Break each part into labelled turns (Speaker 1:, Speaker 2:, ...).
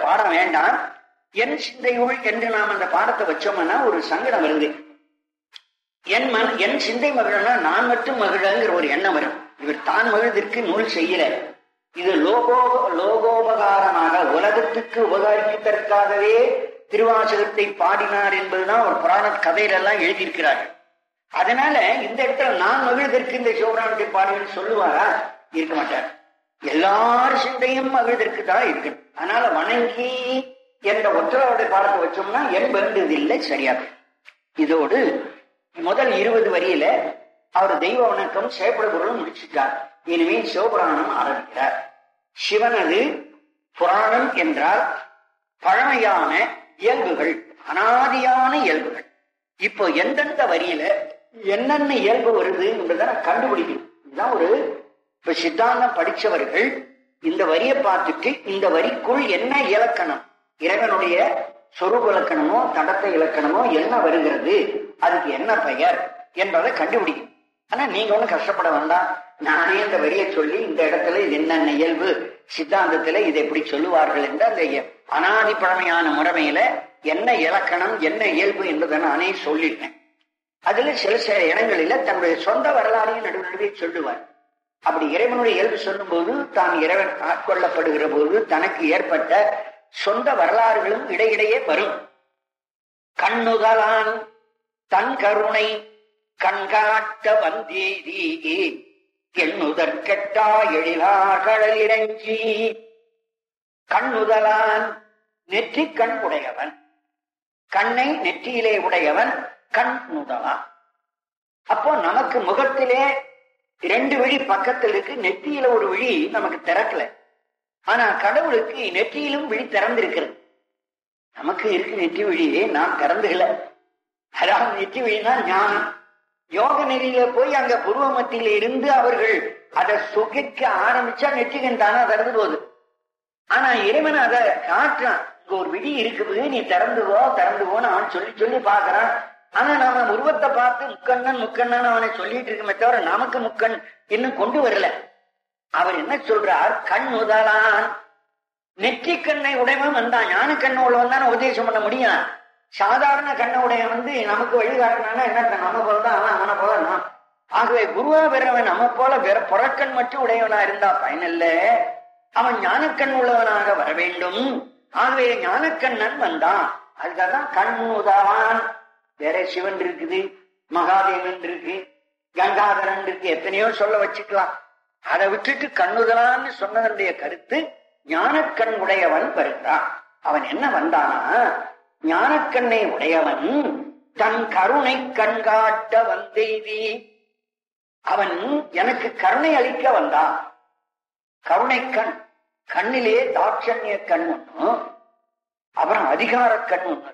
Speaker 1: பாடம் வேண்டாம் என் சிந்தையுள் என்று நாம் அந்த பாடத்தை வச்சோம்னா ஒரு சங்கடம் வருது என் மன் என் சிந்தை மகிழனா நான் மட்டும் மகிழங்கிற ஒரு எண்ணம் வரும் இவர் தான் மகிழ்வதற்கு நூல் செய்யல இது லோகோ லோகோபகாரமாக உலகத்துக்கு உபகரிப்பதற்காகவே திருவாசகத்தை பாடினார் என்பதுதான் ஒரு புராண கதையிலெல்லாம் எழுதியிருக்கிறார்கள் அதனால இந்த இடத்துல நான் மகிழ்வதற்கு இந்த சிவபுராணத்தை பாடுவேன்னு சொல்லுவாரா இருக்க மாட்டார் எல்லார் சிந்தையும் மகிழ்வதற்கு தான் இருக்கு அதனால வணங்கி என்ற ஒற்றரோட பாடத்தை வச்சோம்னா என் வேண்டியது இல்லை சரியாக இதோடு முதல் இருபது வரியில அவர் தெய்வ வணக்கம் சேப்பட பொருள் முடிச்சுட்டார் இனிமேல் சிவபுராணம் ஆரம்பிக்கிறார் சிவனது புராணம் என்றால் பழமையான இயல்புகள் அனாதியான இயல்புகள் இப்போ எந்தெந்த வரியில என்னென்ன இயல்பு வருது என்பதை நான் கண்டுபிடிக்கணும் இதுதான் ஒரு இப்ப சித்தாந்தம் படிச்சவர்கள் இந்த வரியை பார்த்துட்டு இந்த வரிக்குள் என்ன இலக்கணம் இறைவனுடைய சொரூப இலக்கணமோ தடத்தை இலக்கணமோ என்ன வருகிறது அதுக்கு என்ன பெயர் என்பதை கண்டுபிடிக்கும் ஆனா நீங்க ஒண்ணும் கஷ்டப்பட வேண்டாம் நானே இந்த வரியை சொல்லி இந்த இடத்துல இது என்னென்ன இயல்பு சித்தாந்தத்துல இதை எப்படி சொல்லுவார்கள் என்று அந்த அனாதி பழமையான முறைமையில என்ன இலக்கணம் என்ன இயல்பு என்பதை நானே சொல்லிட்டேன் அதுல சில சில இடங்களில தன்னுடைய சொந்த வரலாறையும் நடுநடுவே சொல்லுவார் அப்படி இறைவனுடைய இயல்பு சொல்லும் போது தான் இறைவன் ஆட்கொள்ளப்படுகிற போது தனக்கு ஏற்பட்ட சொந்த வரலாறுகளும் இடையிடையே வரும் கண்ணுதலான் தன் கருணை கண்காட்ட வந்தேதி எண்ணுதற்கெட்டா எழிலார் கடல் இறங்கி கண்ணுதலான் நெற்றி கண் உடையவன் கண்ணை நெற்றியிலே உடையவன் கண் நுதலான் அப்போ நமக்கு முகத்திலே இரண்டு விழி பக்கத்தில் இருக்கு நெற்றியில ஒரு விழி நமக்கு திறக்கல ஆனா கடவுளுக்கு நெற்றியிலும் விழி திறந்திருக்கிறது நமக்கு இருக்கு நெற்றி விழியே நான் திறந்துகல அதாவது நெற்றி விழினா ஞானம் யோக நெறியில போய் அங்க புருவ மத்தியில இருந்து அவர்கள் அதை சுகிக்க ஆரம்பிச்சா நெற்றிகன் தானா திறந்து போகுது ஆனா இறைவன் அதை காட்டுறான் இங்க ஒரு விழி இருக்குது நீ திறந்துவோ திறந்துவோன்னு அவன் சொல்லி சொல்லி பாக்குறான் ஆனா நாம உருவத்தை பார்த்து முக்கண்ணன் முக்கண்ணன் அவனை சொல்லிட்டு இருக்கமே தவிர நமக்கு முக்கண் இன்னும் கொண்டு வரல அவர் என்ன சொல்றார் கண் முதலான் நெற்றி கண்ணை உடையவன் வந்தான் ஞான கண்ணை உள்ளவன் தானே உபதேசம் பண்ண முடியும் சாதாரண கண்ணை உடைய வந்து நமக்கு வழிகாட்டினானா என்ன நம்ம போலதான் அவன் அவனை போல நான் ஆகவே குருவா பெறவன் நம்ம போல பிற புறக்கண் மட்டும் உடையவனா இருந்தா பயனில்ல அவன் ஞானக்கண் உள்ளவனாக வர வேண்டும் ஆகவே ஞானக்கண்ணன் வந்தான் அதுக்காக கண் உதவான் வேற சிவன் இருக்குது மகாதேவன் இருக்கு கங்காதரன் இருக்கு எத்தனையோ சொல்ல வச்சுக்கலாம் அதை விட்டுட்டு கண்ணுதலான்னு சொன்னதனுடைய கருத்து ஞானக்கண் உடையவன் வருகிறான் அவன் என்ன வந்தானா ஞானக்கண்ணை உடையவன் தன் கருணை கண்காட்ட வந்தெய்தி அவன் எனக்கு கருணை அளிக்க வந்தான் கருணை கண் கண்ணிலே தாட்சண்ய கண் ஒண்ணு அப்புறம் அதிகார கண் ஒண்ணு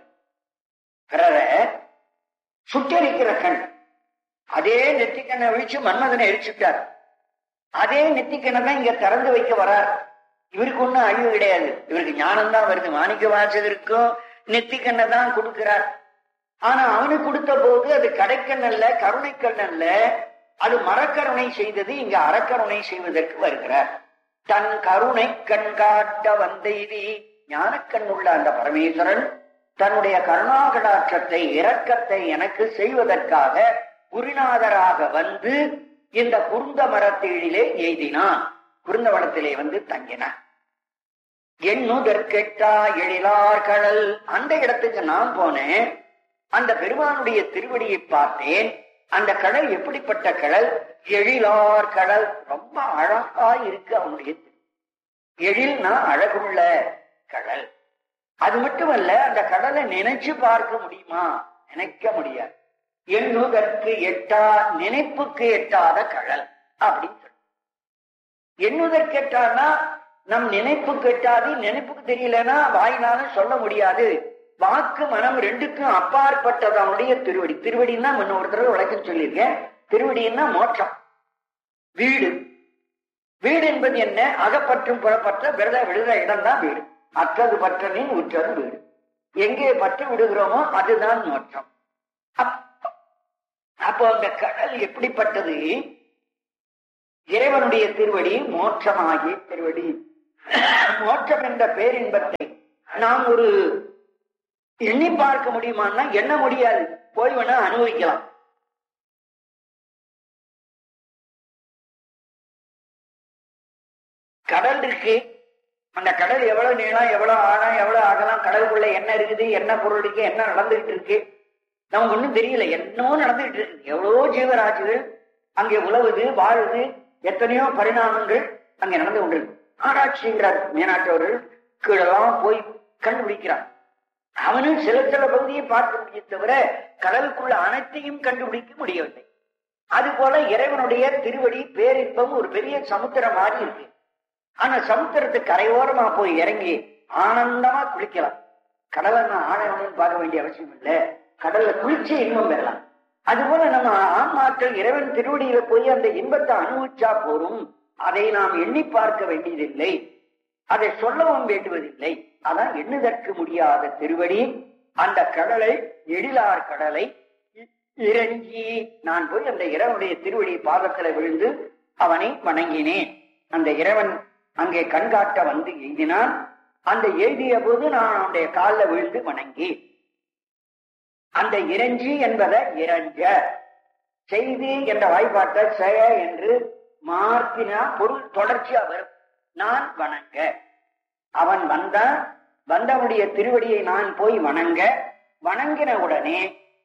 Speaker 1: பிறர சுட்டரிக்கிற கண் அதே நெத்திக்கண்ணை விழிச்சு மன்மதனை எரிச்சுட்டார் அதே நெத்திக்கண்ணை தான் இங்க திறந்து வைக்க வரார் இவருக்கு ஒண்ணும் அழிவு கிடையாது இவருக்கு ஞானம் தான் வருது மாணிக்க வாசகருக்கும் நெத்திக்கண்ணை தான் கொடுக்கிறார் ஆனா அவனுக்கு கொடுத்த போது அது கடைக்கண் அல்ல கருணைக்கண் அல்ல அது மரக்கருணை செய்தது இங்க அறக்கருணை செய்வதற்கு வருகிறார் தன் கருணை கண் காட்ட வந்தெய்தி ஞானக்கண் உள்ள அந்த பரமேஸ்வரன் தன்னுடைய கருணாகடாட்சத்தை இரக்கத்தை எனக்கு செய்வதற்காக குருநாதராக வந்து இந்த குருந்த மரத்தீழிலே எய்தினான் குருந்த வனத்திலே வந்து தங்கினான் எண்ணுதற்கெட்டா எழிலார் கடல் அந்த இடத்துக்கு நான் போனேன் அந்த பெருமானுடைய திருவடியை பார்த்தேன் அந்த கடல் எப்படிப்பட்ட கடல் எழிலார் கடல் ரொம்ப அழகா இருக்கு அவனுடைய எழில்னா அழகுள்ள கடல் அது மட்டுமல்ல அந்த கடலை நினைச்சு பார்க்க முடியுமா நினைக்க முடியாது எண்ணுதற்கு எட்டா நினைப்புக்கு எட்டாத கடல் அப்படின்னு சொல்லு எண்ணுதற்கு எட்டானா நம் நினைப்புக்கு எட்டாது நினைப்புக்கு தெரியலன்னா வாயினாலும் சொல்ல முடியாது வாக்கு மனம் ரெண்டுக்கும் அப்பாற்பட்டது அவனுடைய திருவடி திருவடின்னா முன்ன ஒரு தடவை விளக்கம் சொல்லியிருக்கேன் திருவடின்னா மோட்சம் வீடு வீடு என்பது என்ன அகப்பற்றும் புறப்பற்ற விரத விடுகிற இடம் தான் வீடு அற்றது பற்றனின் உற்றது வீடு எங்கே பற்று விடுகிறோமோ அதுதான் மோட்சம் அப்போ அந்த கடல் எப்படிப்பட்டது இறைவனுடைய திருவடி மோட்சமாகிய திருவடி மோட்சம் என்ற பேரின்பத்தை நாம் ஒரு எண்ணி பார்க்க முடியுமான்னா எண்ண முடியாது போய் வேணா அனுபவிக்கலாம் கடல் இருக்கு அந்த கடல் எவ்வளவு நீளம் எவ்வளவு ஆழம் எவ்வளவு அகலம் கடலுக்குள்ள என்ன இருக்குது என்ன பொருள் இருக்கு என்ன நடந்துகிட்டு இருக்கு நமக்கு ஒண்ணும் தெரியல என்னமோ நடந்துகிட்டு இருக்கு எவ்வளவோ ஜீவராசிகள் அங்கே உழவுது வாழுது எத்தனையோ பரிணாமங்கள் அங்கே நடந்து கொண்டிருக்கு ஆராய்ச்சிங்கிறார் மேனாட்டவர்கள் கீழெல்லாம் போய் கண்டுபிடிக்கிறான் அவனும் சில சில பகுதியை பார்க்க முடியும் தவிர கடலுக்குள்ள அனைத்தையும் கண்டுபிடிக்க முடியவில்லை அது போல இறைவனுடைய திருவடி பேரின்பம் ஒரு பெரிய சமுத்திரம் மாதிரி இருக்கு ஆனா சமுத்திரத்துக்கு கரையோரமா போய் இறங்கி ஆனந்தமா குளிக்கலாம் கடலை நான் ஆழம்னு பார்க்க வேண்டிய அவசியம் இல்லை கடல்ல குளிச்சு இன்பம் பெறலாம் அதுபோல நம்ம ஆன்மாக்கள் இறைவன் திருவடியில போய் அந்த இன்பத்தை அனுபவிச்சா போரும் அதை நாம் எண்ணி பார்க்க வேண்டியதில்லை அதை சொல்லவும் வேண்டுவதில்லை அதான் எண்ணுதற்கு முடியாத திருவடி அந்த கடலை எழிலார் கடலை இ- இறங்கி நான் போய் அந்த இறைவனுடைய திருவடி பாதத்துல விழுந்து அவனை வணங்கினேன் அந்த இறைவன் அங்கே கண்காட்ட வந்து எய்தினான் அந்த எழுதிய போது நான் அவனுடைய காலில் விழுந்து வணங்கி அந்த இறைஞ்சி என்பதை இறைஞ்ச செய்தி என்ற வாய்ப்பாட்டை செய என்று மாற்றினா பொருள் தொடர்ச்சியா வரும் நான் வணங்க அவன் வந்தான் வந்தவனுடைய திருவடியை நான் போய் வணங்க வணங்கின உடனே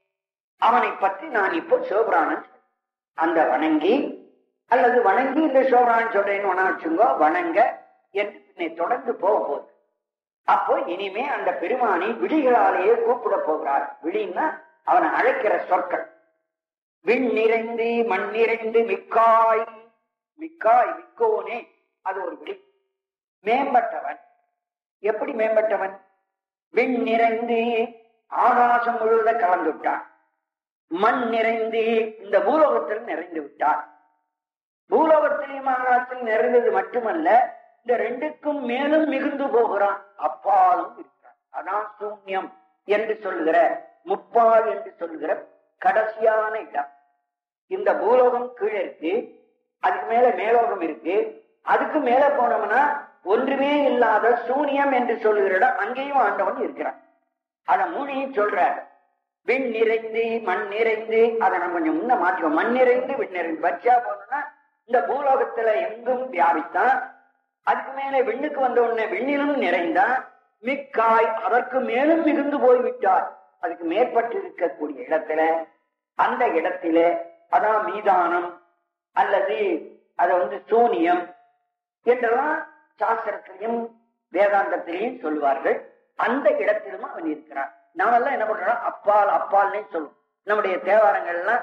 Speaker 1: அவனை பற்றி நான் இப்போ சிவபுராணன் சொல்றேன். அந்த வணங்கி அல்லது வணங்கி இந்த சிவபுராணன் சொல்றேன்னு ஒண்ணா வச்சுங்கோ வணங்க என்று பின்னை தொடர்ந்து போக போகுது அப்போ இனிமே அந்த பெருமானை விழிகளாலேயே கூப்பிட போகிறார் விழின்னா அவனை அழைக்கிற சொற்கள் விண் நிறைந்து மண் நிறைந்து மிக்காய் மிக்காய் மிக்கோனே அது ஒரு விழி மேம்பட்டவன் எப்படி மேம்பட்டவன் விண் நிறைந்து ஆகாசம் முழுவத கலந்து விட்டான் மண் நிறைந்து இந்த பூலோகத்தில் நிறைந்து விட்டான் பூலோகத்திலையும் ஆகாசத்தில் நிறைந்தது மட்டுமல்ல இந்த ரெண்டுக்கும் மேலும் மிகுந்து போகிறான் அப்பாலும் இருக்கிறான் அதான் சூன்யம் என்று சொல்லுகிற முப்பால் என்று சொல்லுகிற கடைசியான இடம் இந்த பூலோகம் கீழே இருக்கு அதுக்கு மேல மேலோகம் இருக்கு அதுக்கு மேல போனோம்னா ஒன்றுமே இல்லாத சூனியம் என்று சொல்லுகிற இடம் அங்கேயும் ஆண்டவன் இருக்கிறான் அத மூணையும் சொல்ற விண் நிறைந்து மண் நிறைந்து அதை நம்ம கொஞ்சம் முன்ன மாற்றுவோம் மண் நிறைந்து விண் நிறைந்து வச்சா போனோம்னா இந்த பூலோகத்துல எங்கும் வியாபித்தான் அதுக்கு மேல விண்ணுக்கு வந்த உடனே விண்ணிலும் நிறைந்தான் மிக்காய் அதற்கு மேலும் மிகுந்து போய்விட்டார் அதுக்கு மேற்பட்டு இருக்கக்கூடிய இடத்துல அந்த இடத்தில அதான் மீதானம் அல்லது அதை வந்து சூனியம் என்றெல்லாம் சாஸ்திரத்திலையும் வேதாந்தத்திலையும் சொல்லுவார்கள் அந்த இடத்திலும் அவன் இருக்கிறான் நாமெல்லாம் என்ன பண்றோம் அப்பால் அப்பால்னே சொல்லுவோம் நம்முடைய தேவாரங்கள்லாம்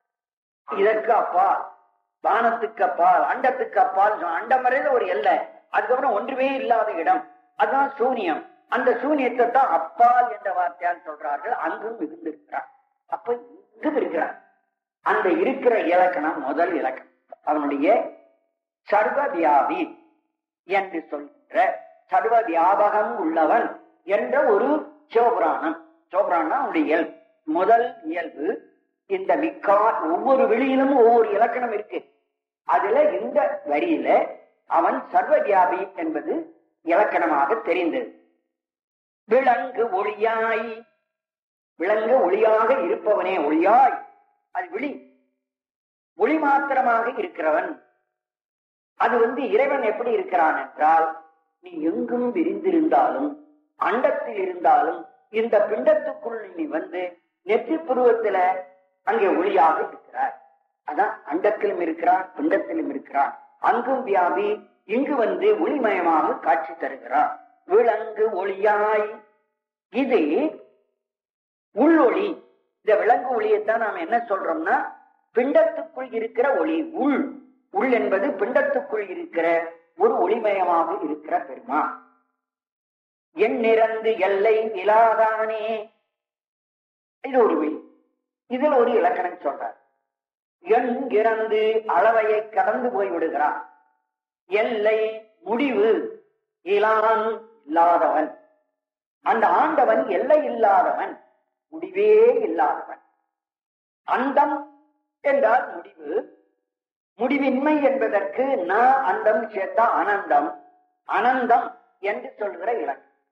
Speaker 1: இதற்கு அப்பால் வானத்துக்கு அப்பால் அண்டத்துக்கு அப்பால் சொல்லுவோம். அண்டம் வரையில ஒரு எல்லை அதுக்கப்புறம் ஒன்றுமே இல்லாத இடம் அதுதான் சூனியம் அந்த சூனியத்தை தான் அப்பால் என்ற வார்த்தையால் சொல்றார்கள் அங்கும் மிகுந்திருக்கிறான் அப்ப இங்கும் இருக்கிறான் அந்த இருக்கிற இலக்கணம் முதல் இலக்கணம் அவனுடைய சர்வ வியாபி என்று சொல்கின்ற சர்வ வியாபகம் உள்ளவன் என்ற ஒரு சிவபுராணம் சிவபுராணம் அவனுடைய இயல்பு முதல் இயல்பு இந்த மிக்கா ஒவ்வொரு வெளியிலும் ஒவ்வொரு இலக்கணம் இருக்கு அதுல இந்த வரியில அவன் சர்வ வியாபி என்பது இலக்கணமாக தெரிந்தது விலங்கு ஒளியாய் விலங்கு ஒளியாக இருப்பவனே ஒளியாய் அது விழி ஒளி மாத்திரமாக இருக்கிறவன் அது வந்து இறைவன் எப்படி இருக்கிறான் என்றால் நீ எங்கும் விரிந்திருந்தாலும் அண்டத்தில் இருந்தாலும் இந்த பிண்டத்துக்குள் நீ வந்து நெற்றி புருவத்துல அங்கே ஒளியாக இருக்கிறார் அதான் அண்டத்திலும் இருக்கிறான் பிண்டத்திலும் இருக்கிறான் அங்கும் வியாபி இங்கு வந்து ஒளிமயமாக காட்சி தருகிறான் விலங்கு ஒளியாய் இது உள்ளொளி இந்த விலங்கு ஒளியைத்தான் நாம் என்ன சொல்றோம்னா பிண்டத்துக்குள் இருக்கிற ஒளி உள் உள் என்பது பிண்டத்துக்குள் இருக்கிற ஒரு ஒளிமயமாக இருக்கிற பெருமா என் நிறந்து எல்லை இலாதானே இது ஒரு வெளி இதுல ஒரு இலக்கணம் சொல்றார் எண் இறந்து அளவையை கடந்து போய் விடுகிறான் எல்லை முடிவு இலான் இல்லாதவன் அந்த ஆண்டவன் எல்லை இல்லாதவன் முடிவே இல்லாதவன் அந்தம் என்றால் முடிவு முடிவின்மை என்பதற்கு ந அந்தம் சேர்த்தா அனந்தம் அனந்தம் என்று சொல்கிற இலக்கணம்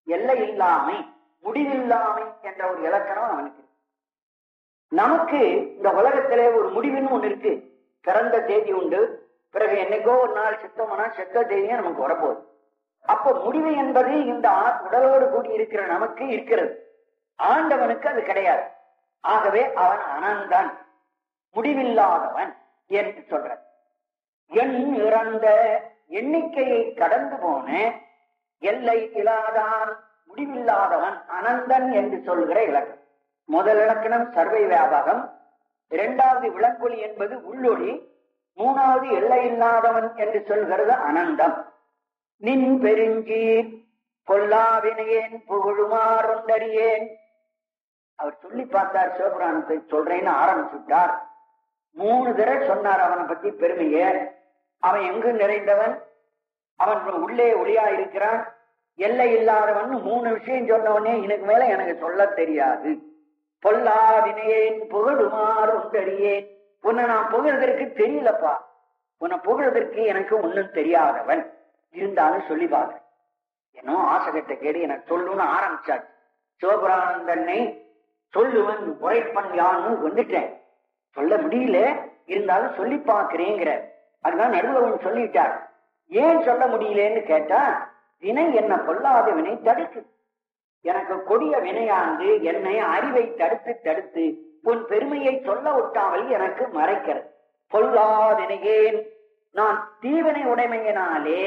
Speaker 1: எல்லை இல்லாமை முடிவில்லாமை என்ற ஒரு இலக்கணம் அவனுக்கு இருக்கு. நமக்கு இந்த உலகத்திலே ஒரு முடிவுன்னு ஒண்ணு இருக்கு பிறந்த தேதி உண்டு பிறகு என்னைக்கோ ஒரு நாள் செத்தோம்னா செத்த தேதியே நமக்கு வரப்போகுது அப்போ முடிவு என்பது இந்த ஆ- உடலோடு கூடி இருக்கிற நமக்கு இருக்கிறது ஆண்டவனுக்கு அது கிடையாது ஆகவே அவன் அனந்தன் முடிவில்லாதவன் என்று சொல்ற எண் இறந்த எண்ணிக்கையை கடந்து போன எல்லை இல்லாதான் முடிவில்லாதவன் அனந்தன் என்று சொல்கிற இலக்கணம் முதல் இலக்கணம் சர்வை வியாபகம் இரண்டாவது விளக்கொலி என்பது உள்ளொளி மூணாவது எல்லை இல்லாதவன் என்று சொல்கிறது அனந்தம் நின் பெருஞ்சீர் பொல்லாவினையேன் புகழுமாறொன்றறியேன் அவர் சொல்லி பார்த்தார் சிவபுராணத்தை சொல்றேன்னு ஆரம்பிச்சுட்டார் மூணு தடவை சொன்னார் அவனை பத்தி பெருமைய அவன் எங்கு நிறைந்தவன் அவன் உள்ளே ஒளியா இருக்கிறான் எல்லை இல்லாதவன் மூணு விஷயம் சொன்னவனே எனக்கு மேல எனக்கு சொல்ல தெரியாது பொல்லாவினையேன் புகழுமாறு உண்டறியேன் உன்னை நான் புகழ்வதற்கு தெரியலப்பா உன்னை புகழ்வதற்கு எனக்கு ஒண்ணும் தெரியாதவன் இருந்தாலும் சொல்லி பார்க்கிறேன் என்னோ ஆசகத்தை கேடு எனக்கு சொல்லுன்னு ஆரம்பிச்சாச்சு சிவபுராணந்தன்னை சொல்லுவன் உரைப்பன் யான்னு வந்துட்டேன் சொல்ல முடியல இருந்தாலும் சொல்லி பார்க்கிறேங்கிற அதுதான் நடுவில் ஒன்று சொல்லிட்டார் ஏன் சொல்ல முடியலன்னு கேட்டா வினை என்ன பொல்லாத வினை தடுக்கு எனக்கு கொடிய வினையாண்டு என்னை அறிவை தடுத்து தடுத்து உன் பெருமையை சொல்ல விட்டாமல் எனக்கு மறைக்கிறது பொல்லாதினையேன் நான் தீவினை உடைமையினாலே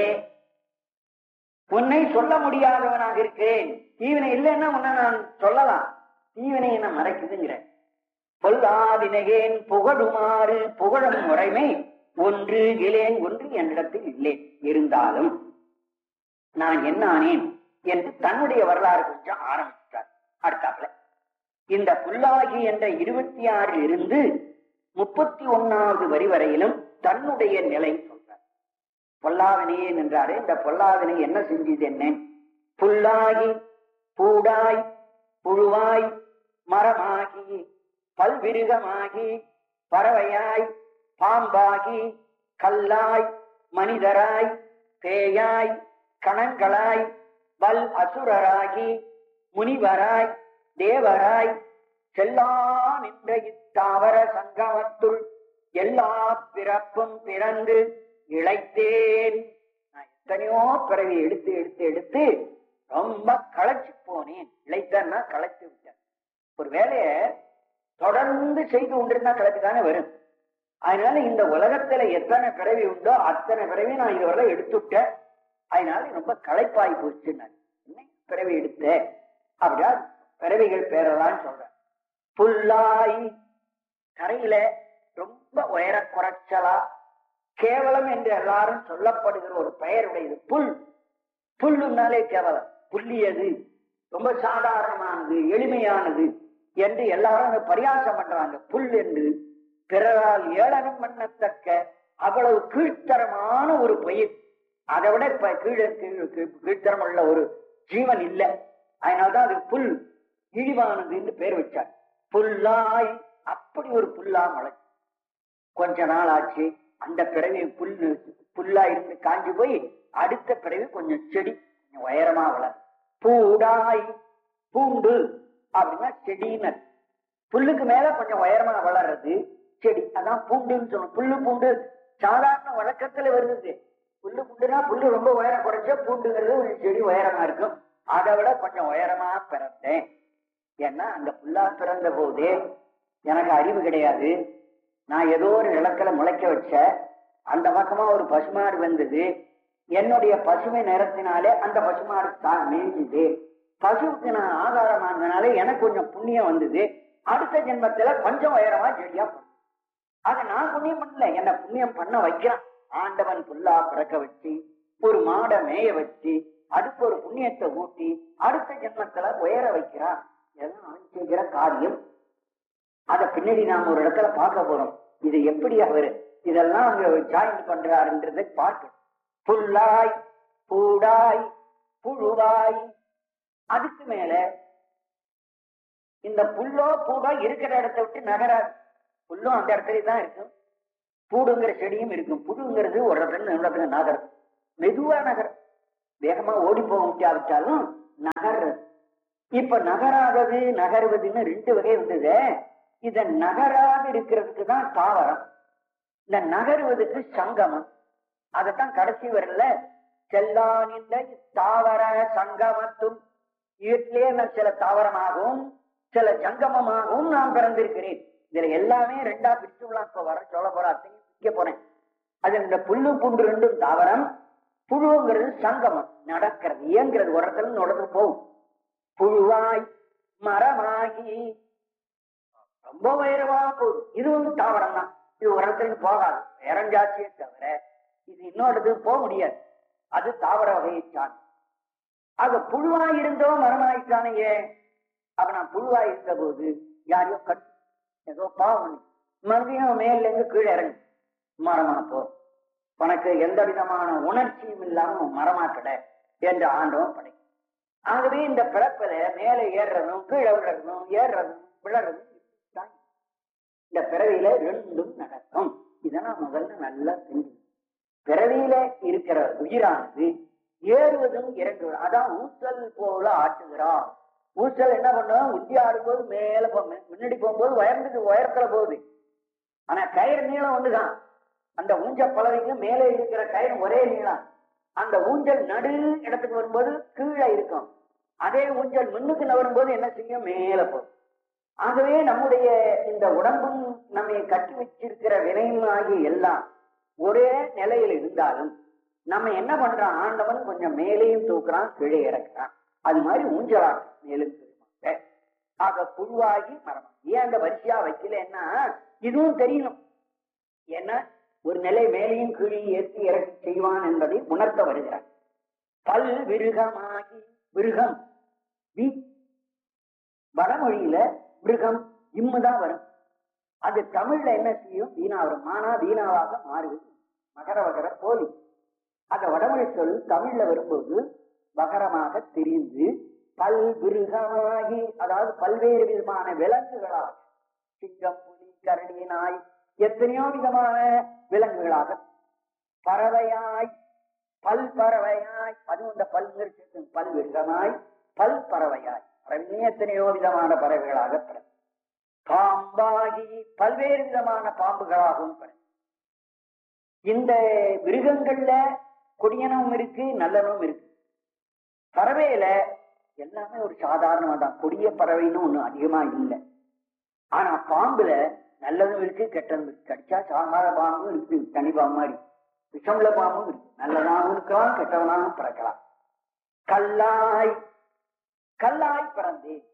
Speaker 1: உன்னை சொல்ல முடியாதவனாக இருக்கிறேன் தீவினை இல்லைன்னா உன்னை நான் சொல்லலாம் தீவினை என்ன மறைக்குதுங்கிறேன் பொல்லாதினையேன் புகழுமாறு புகழும் முறைமை ஒன்று இலேன் ஒன்று என்னிடத்தில் இல்லை இருந்தாலும் நான் என்னானேன் என்று தன்னுடைய வரலாறு கொஞ்சம் ஆரம்பித்தார் அடுத்தாப்புல இந்த புல்லாகி என்ற இருபத்தி ஆறில் இருந்து முப்பத்தி ஒன்னாவது வரி வரையிலும் தன்னுடைய நிலை சொல்றார் பொல்லாவினையே நின்றாரு இந்த பொல்லாவினை என்ன செஞ்சது என்ன புல்லாகி பூடாய் புழுவாய் மரமாகி பல்விருகமாகி பறவையாய் பாம்பாகி கல்லாய் மனிதராய் பேயாய் கணங்களாய் வல் அசுரராகி முனிவராய் தேவராய் செல்லா நின்ற இத்தாவர சங்கமத்துள் எல்லா பிறப்பும் பிறந்து இழைத்தேன் நான் எத்தனையோ பிறவி எடுத்து எடுத்து எடுத்து ரொம்ப களைச்சு போனேன் இழைத்தேன்னா களைச்சு விட்டேன் ஒரு வேலைய தொடர்ந்து செய்து கொண்டிருந்தா களைச்சு தானே வரும் அதனால இந்த உலகத்துல எத்தனை பிறவி உண்டோ அத்தனை பிறவி நான் இதுவரை எடுத்துட்டேன் அதனால ரொம்ப களைப்பாய் போச்சு நான் என்ன பிறவி எடுத்த அப்படியா பிறவிகள் பேரலான்னு சொல்றேன் புல்லாய் கரையில ரொம்ப உயர குறைச்சலா கேவலம் என்று எல்லாரும் சொல்லப்படுகிற ஒரு பெயருடையது புல் புல்லுனாலே கேவலம் புள்ளியது ரொம்ப சாதாரணமானது எளிமையானது என்று எல்லாரும் அதை பரியாசம் பண்றாங்க புல் என்று பிறரால் ஏளனம் பண்ணத்தக்க அவ்வளவு கீழ்த்தரமான ஒரு பயிர் அதை விட இப்ப கீழே கீழ் கீழ்- கீழ்த்தரம் உள்ள ஒரு ஜீவன் இல்லை அதனால்தான் அது புல் இழிவானது என்று பேர் வச்சார் புல்லாய் அப்படி ஒரு புல்லா மலை கொஞ்ச நாள் ஆச்சு அந்த பிறவி புல்லு புல்லா இருந்து காஞ்சு போய் அடுத்த பிறவி கொஞ்சம் செடி கொஞ்சம் உயரமா வளர் பூடாய் பூண்டு அப்படின்னா செடியினர் புல்லுக்கு மேல கொஞ்சம் உயரமா வளர்றது செடி அதான் பூண்டுன்னு சொல்லணும் புல்லு பூண்டு சாதாரண வழக்கத்துல வருது புல்லு பூண்டுனா புல்லு ரொம்ப உயரம் குறைச்சா பூண்டுங்கிறது ஒரு செடி உயரமா இருக்கும் அதை விட கொஞ்சம் உயரமா பிறந்தேன் ஏன்னா அந்த புல்லா பிறந்த போதே எனக்கு அறிவு கிடையாது நான் ஏதோ ஒரு நிலத்துல முளைக்க வச்ச அந்த பக்கமா ஒரு பசுமாடு வந்தது என்னுடைய பசுமை நிறத்தினாலே அந்த பசுமாடு தான் மேய்ஞ்சுது பசுவுக்கு நான் ஆதாரமானதுனால எனக்கு கொஞ்சம் புண்ணியம் வந்தது அடுத்த ஜென்மத்துல கொஞ்சம் உயரமா செடியா போனேன். அதை நான் புண்ணியம் பண்ணல என்ன புண்ணியம் பண்ண வைக்கிறான் ஆண்டவன் புல்லா பிறக்க வச்சு ஒரு மாடை மேய வச்சு அதுக்கு ஒரு புண்ணியத்தை ஊட்டி அடுத்த ஜென்மத்துல உயர வைக்கிறான் இதெல்லாம் அவன் செய்கிற காரியம் அத பின்னாடி நாம ஒரு இடத்துல பார்க்க போறோம் இது எப்படி அவர் இதெல்லாம் அங்க ஜாயின் பண்றாருன்றதை பார்க்கணும் புல்லாய் பூடாய் புழுவாய் அதுக்கு மேல இந்த புல்லோ பூடோ இருக்கிற இடத்தை விட்டு நகராது புல்லும் அந்த இடத்துல தான் இருக்கும் பூடுங்கிற செடியும் இருக்கும் புழுங்கிறது ஒரு இடத்துல இன்னொரு இடத்துல நகரும் மெதுவா நகரும் வேகமா ஓடி போக முடியாவிட்டாலும் நகர்றது இப்ப நகராதது நகர்வதுன்னு ரெண்டு வகை வந்தது இத நகராது இருக்கிறதுக்கு தான் தாவரம் இந்த நகருவதுக்கு சங்கமம் அதத்தான் கடைசி வரல செல்லானில்லை தாவர சங்கமத்தும் இவற்றிலே நான் சில தாவரமாகவும் சில சங்கமமாகவும் நான் பிறந்திருக்கிறேன் இதுல எல்லாமே ரெண்டா பிரிச்சுலாம் இப்ப வர சொல்ல போற அத்தையும் பிரிக்க போறேன் அது இந்த புல்லு புண்டு ரெண்டும் தாவரம் புழுங்கிறது சங்கமம் நடக்கிறது இயங்கிறது ஒரு இடத்துல நடந்து போகும் புழுவாய் மரமாகி ரொம்ப உயரமா போகுது இதுவும் தாவரம் தான் இது ஒரு இடத்துல போகாது வேறஞ்சாச்சியே தவிர இது இன்னொரு போக முடியாது அது தாவர வகையை சார்ந்து ஆக புழுவாய் இருந்தோ மரமாயிட்டானையே அப்ப நான் புழுவாய் இருந்த போது யாரையோ கட் ஏதோ பாவம் பண்ணி மறுபடியும் மேல இருந்து கீழே இறங்கு மரமா போ உனக்கு எந்த விதமான உணர்ச்சியும் இல்லாம மரமாக்கட என்று ஆண்டவன் படை ஆகவே இந்த பிறப்பில மேலே ஏறுறதும் கீழே விழுறதும் ஏறுறதும் விழறதும் இதுதான். இந்த பிறவியில ரெண்டும் நடக்கும் இதை நான் முதல்ல நல்லா தெரிஞ்சு பிறவியில இருக்கிற உயிரானது ஏறுவதும் இறங்குவதும் அதான் ஊசல் போல ஆட்டுகிறான் ஊசல் என்ன பண்ணுவோம் உச்சி ஆடும்போது மேல போ முன்னாடி போகும்போது உயர்ந்துட்டு உயரத்துல போகுது ஆனா கயிறு நீளம் ஒண்ணுதான் அந்த ஊஞ்சல் பலவைக்கு மேலே இருக்கிற கயிறு ஒரே நீளம் அந்த ஊஞ்சல் நடு இடத்துக்கு வரும்போது கீழே இருக்கும் அதே ஊஞ்சல் முன்னுக்கு நவரும்போது என்ன செய்யும் மேல போகும் ஆகவே நம்முடைய இந்த உடம்பும் நம்மை கட்டி வச்சிருக்கிற வினையும் ஆகிய எல்லாம் ஒரே நிலையில் இருந்தாலும் நம்ம என்ன பண்றான் ஆண்டவன் கொஞ்சம் மேலேயும் தூக்குறான் கீழே இறக்குறான் அது மாதிரி ஊஞ்சலாட்டம் மேலும் திரும்ப ஆக புழுவாகி மரம் ஏன் அந்த வரிசையா வைக்கலன்னா இதுவும் தெரியணும் ஏன்னா ஒரு நிலை மேலேயும் கீழையும் ஏற்றி இறக்கி செய்வான் என்பதை உணர்த்த வருகிறார் பல் விருகமாகி விருகம் வி வடமொழியில மிருகம் இம்முதான் வரும் அது தமிழ்ல என்ன செய்யும் வீணா வரும் மானா வீணாவாக மாறுவது மகர வகர போலி அந்த வடமொழி சொல் தமிழ்ல வரும்போது வகரமாக தெரிந்து பல் விருகமாகி அதாவது பல்வேறு விதமான விலங்குகளாக சிங்கம் புலி கரடி நாய் எத்தனையோ விதமான விலங்குகளாக பறவையாய் பல் பறவையாய் அதுவும் இந்த பல்ங்கிறது பல் விருகமாய் பல் பறவையாய் பறவையே எத்தனையோ விதமான பறவைகளாக பிறகு பாம்பாகி பல்வேறு விதமான பாம்புகளாகவும் பிறகு இந்த மிருகங்கள்ல கொடியனவும் இருக்கு நல்லனவும் இருக்கு பறவையில எல்லாமே ஒரு சாதாரணமா தான் கொடிய பறவைன்னு ஒண்ணு அதிகமா இல்லை ஆனா பாம்புல நல்லதும் இருக்கு கெட்டதும் இருக்கு கடிச்சா சாகாத பாம்பும் இருக்கு தனி பாம்பு மாதிரி விஷமுள்ள பாம்பும் இருக்கு நல்லதாகவும் இருக்கலாம் கெட்டவனாகவும் பிறக்கலாம் கல்லாய் கல்லாய் பிறந்தேன்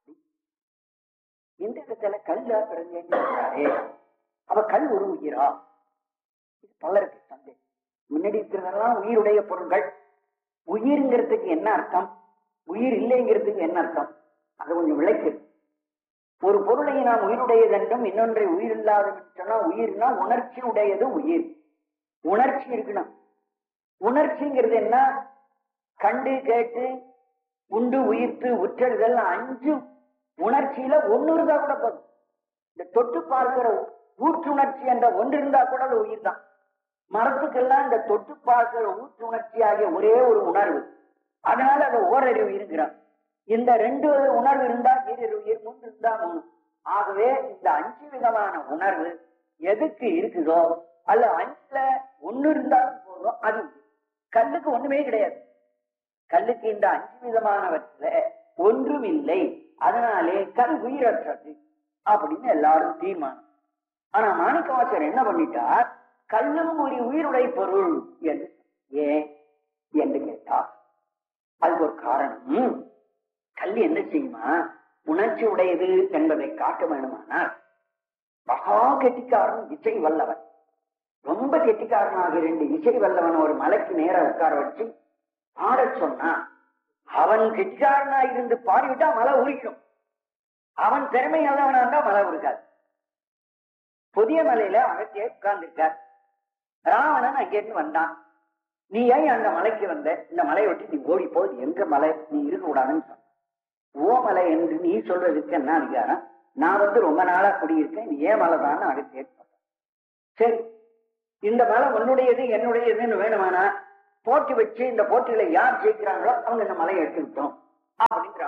Speaker 1: இந்த இடத்துல கல்லா பிறந்தேன் சொல்றாரே. அவ கல் ஒரு உயிரா இது பலருக்கு சந்தேகம் முன்னாடி இருக்கிறதெல்லாம் உயிருடைய பொருள்கள் உயிர்ங்கிறதுக்கு என்ன அர்த்தம் உயிர் இல்லைங்கிறதுக்கு என்ன அர்த்தம் அது கொஞ்சம் விளக்குது ஒரு பொருளை நாம் உயிருடையது என்றும் இன்னொன்றை உயிர் இல்லாதது சொன்னா உயிர்னா உணர்ச்சி உடையது உயிர் உணர்ச்சி இருக்கணும் உணர்ச்சிங்கிறது என்ன கண்டு கேட்டு உண்டு உயிர்த்து உற்றல் அஞ்சு உணர்ச்சியில ஒண்ணு இருந்தா கூட போதும் இந்த தொட்டு பார்க்கிற ஊற்றுணர்ச்சி என்ற ஒன்று இருந்தா கூட அது உயிர் தான் மரத்துக்கெல்லாம் இந்த தொட்டு பார்க்கிற ஊற்றுணர்ச்சி ஆகிய ஒரே ஒரு உணர்வு அதனால அதை ஓரறிவு இருக்கிறான் இந்த ரெண்டு உணர்வு இருந்தா ஈரறிவு உயிர் மூன்று இருந்தா மூணு ஆகவே இந்த அஞ்சு விதமான உணர்வு எதுக்கு இருக்குதோ அல்ல அஞ்சுல ஒண்ணு இருந்தாலும் போதும் அது உயிர். கல்லுக்கு ஒண்ணுமே கிடையாது கல்லுக்கு இந்த அஞ்சு விதமானவற்றில ஒன்றும் இல்லை அதனாலே கல் உயிரற்றது அப்படின்னு எல்லாரும் தீர்மானம் ஆனா மாணிக்கவாசர் என்ன பண்ணிட்டார் கல்லும் ஒரு உயிருடைய பொருள் என்று ஏன் என்று கேட்டார் அதுக்கு ஒரு காரணம் கல் என்ன செய்யுமா உணர்ச்சி உடையது என்பதை காட்ட வேண்டுமானால் மகா கெட்டிக்காரன் இசை வல்லவன் ரொம்ப கெட்டிக்காரனாக ரெண்டு இசை வல்லவன் ஒரு மலைக்கு நேர உட்கார வச்சு பாடச் சொன்னா அவன் கெட்டிக்காரனா இருந்து பாடிவிட்டா மலை உரிக்கும் அவன் திறமை நல்லவனா இருந்தா மலை உருக்காது புதிய மலையில அகத்திய உட்கார்ந்துருக்கார் ராவணன் அங்கிருந்து வந்தான் நீ ஏன் அந்த மலைக்கு வந்த இந்த மலையை விட்டு நீ ஓடி போய் எங்க மலை நீ இருக்க கூடாதுன்னு சொன்ன ஓ மலை என்று நீ சொல்றதுக்கு என்ன அதிகாரம் நான் வந்து ரொம்ப நாளா குடியிருக்கேன் நீ ஏன் மலை தான் அகத்திய சரி இந்த மலை உன்னுடையது என்னுடையதுன்னு வேணுமானா போட்டி வச்சு இந்த போட்டியில யார் ஜெயிக்கிறாங்களோ அவங்க இந்த மலையை எடுத்துக்கிட்டோம்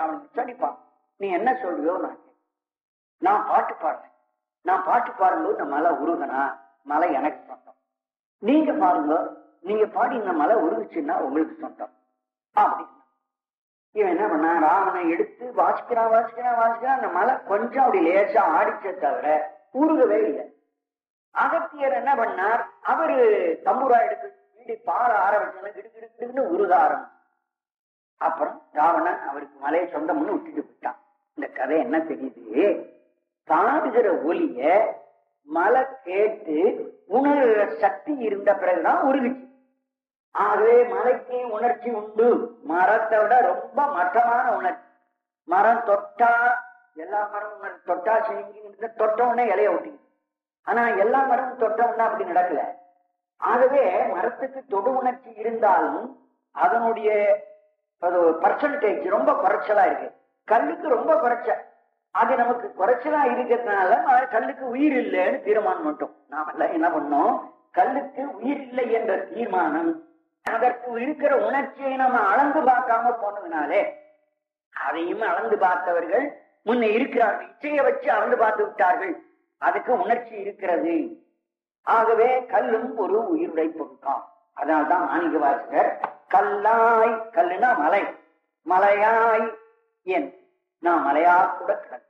Speaker 1: ராவணன் சரிப்பா நீ என்ன சொல்றியோ நான் கேட்கிறேன். நான் பாட்டு பாடுறேன் நான் பாட்டு பாடும்போது இந்த மலை உருகனா மலை எனக்கு சொந்தம் நீங்க பாருங்க நீங்க பாடி இந்த மலை உருகுச்சுன்னா உங்களுக்கு சொந்தம் அப்படின்னு இவன் என்ன பண்ணா ராவனை எடுத்து வாசிக்கிறான் வாசிக்கிறான் வாசிக்கிறான் அந்த மலை கொஞ்சம் அப்படி லேசா ஆடிச்சே தவிர உருகவே இல்லை அகத்தியர் என்ன பண்ணார் அவரு தம்புரா எடுத்து வீடு பாட ஆரம்பிச்சோன்னு கிடு கிடு கிடுன்னு உருக ஆரம்பிச்சு அப்புறம் ராவணன் அவருக்கு மலையை சொந்தம்னு விட்டுட்டு போயிட்டான் இந்த கதை என்ன தெரியுது பாடுகிற ஒலிய மலை கேட்டு உணர்கிற சக்தி இருந்த பிறகுதான் உருகுச்சு ஆகவே மலைக்கு உணர்ச்சி உண்டு மரத்தை விட ரொம்ப மட்டமான உணர்ச்சி மரம் தொட்டா எல்லா மரமும் உணர்- தொட்டா செஞ்சு தொட்ட உடனே இலைய ஒட்டிக்குது ஆனா எல்லா மரமும் தொட்ட உடனே அப்படி நடக்கல ஆகவே மரத்துக்கு தொடு உணர்ச்சி இருந்தாலும் அதனுடைய பர்சன்டேஜ் ரொம்ப குறைச்சலா இருக்கு கல்லுக்கு ரொம்ப குறைச்சல் அது நமக்கு குறைச்சலா இருக்கிறதுனால ம- கல்லுக்கு உயிர் இல்லைன்னு தீர்மானம் மட்டும் நாம எல்லாம் என்ன பண்ணோம் கல்லுக்கு உயிர் இல்லை என்ற தீர்மானம் அதற்கு இருக்கிற உணர்ச்சியை நம்ம அளந்து பார்க்காம போனதுனாலே அதையும் அளந்து பார்த்தவர்கள் முன்ன இருக்கிறார்கள் இச்சையை வச்சு அளந்து பார்த்து விட்டார்கள் அதுக்கு உணர்ச்சி இருக்கிறது ஆகவே கல்லும் ஒரு உயிருடை பொருட்காம் அதனால்தான் மாணிக்க வாசகர் கல்லாய் கல்லுனா மலை மலையாய் என் நான் மலையா கூட கிடக்கு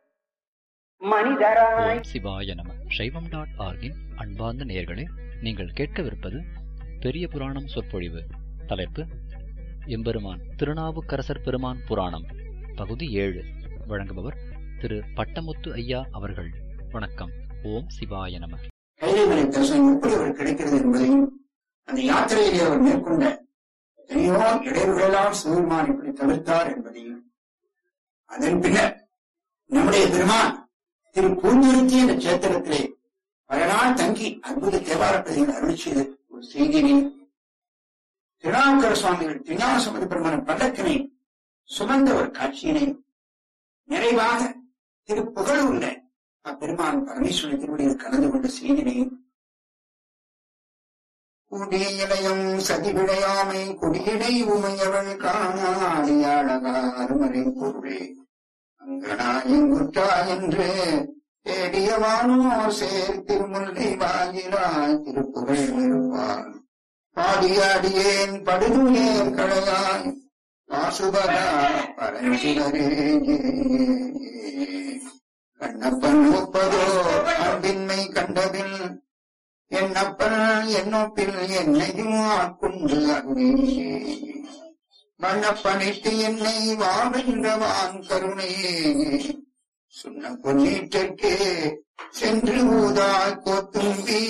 Speaker 1: மனிதராய்
Speaker 2: ஓம் சிவாய நம சைவம் டாட் ஆர்கின் அன்பார்ந்த நேயர்களே நீங்கள் கேட்கவிருப்பது பெரிய புராணம் சொற்பொழிவு தலைப்பு எம்பெருமான் திருநாவுக்கரசர் பெருமான் புராணம் பகுதி ஏழு வழங்குபவர் திரு பட்டமுத்து ஐயா அவர்கள் வணக்கம் ஓம் சிவாய நம
Speaker 3: கைலைமலை தரிசனம் எப்படி அவர் கிடைக்கிறது என்பதையும் அந்த யாத்திரையிலே அவர் மேற்கொண்ட எத்தனையோ இடைவுகளெல்லாம் சிவபெருமான் இப்படி தவிர்த்தார் என்பதையும் அதன் பின்னர் நம்முடைய பெருமான் திரு பூந்துருத்தி என்ற சேத்திரத்திலே பல நாள் தங்கி அற்புத தேவாரப்பதிகள் அருள் செய்த ஒரு செய்தியினை திருநாவுக்கர சுவாமிகள் திருஞான சம்பந்த பெருமான பல்லக்கினை சுமந்த ஒரு காட்சியினை நிறைவாக திரு புகழூர்ல அப்பெருமான் பரமேஸ்வரன் திருவடியில் கலந்து கொண்ட செய்தினையும் குடியிலையும் சதிவிடையாமை குடியிடை உமையவள் காணாடியாழகா அருமறை பொருளே அங்கனாயங்குற்றா என்று தேடியவானோர் சேர் திருமுல்லை வாயிலாய் திருப்புகழ் இருப்பான் பாடியாடியேன் படுதுயேர் களையாய் வாசுபதா பரஞ்சிலரே கண்ணப்பன் ஒப்பதோ அன்பின்மை கண்டபின் என்னப்பன் என்னொப்பில் என்னையும் ஆட்கொண்டு அருளே வண்ணப்பனிட்டு என்னை வாவென்றவான் கருணையே சொன்ன பொன்னீட்டற்கே சென்று ஊதாய் கோத்தும்பி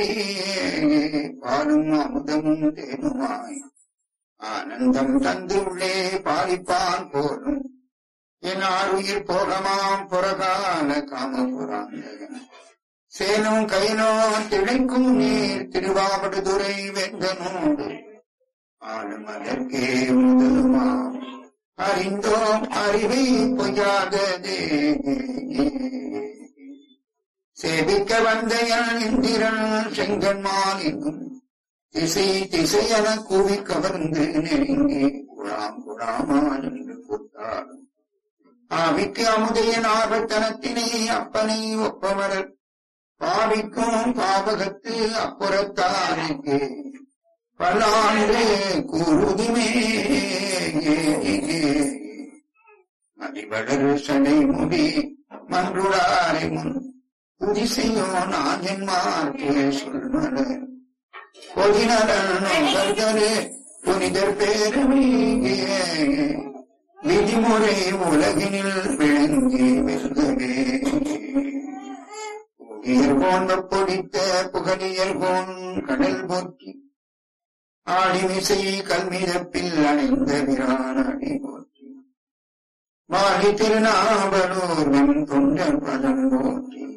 Speaker 3: பாலும் அமுதமும் தேனுமாய் ஆனந்தம் தந்துள்ளே பாலிப்பான் போலும் என் ஆறுயிர் போகமாம் புறகால காமபுராந்தகன் சேனும் கைனோ திளைக்கும் நீர் திருவாவடுதுறை வெங்கனோடு ஆளும் அதற்கே முதலுமாம் அறிந்தோம் அறிவை பொய்யாததே சேவிக்க வந்த யான் இந்திரன் செங்கன்மால் என்னும் திசை திசையென கூவி கவர்ந்து நெருங்கி குழாம் குழாமா என்று கூட்டாடும் ஆவிக்கு அமுதையன் ஆபத்தனத்தினை அப்பனை ஒப்பமரர் பாவிக்கும் பாவகத்து அப்புறத்தானுக்கு பல்லாண்டு கூறுதுமே மதிவளர் சடை முடி மன்றுளாரை முன் புதிசையோ நாஜன்மார்க்கே சொல்மலர் பொதினரே புனிதர் பேரமையே விதிமுறை உலகினில் விளங்கி வெல்கவே உயிர் போன்ற பொடித்த புகழியர் போன் கடல் போற்றி ஆடிமிசை கல்மிதப்பில் அணைந்த விரானடி போற்றி வாழி திருநாவலூர் வெண் தொண்டர் பதம் போற்றி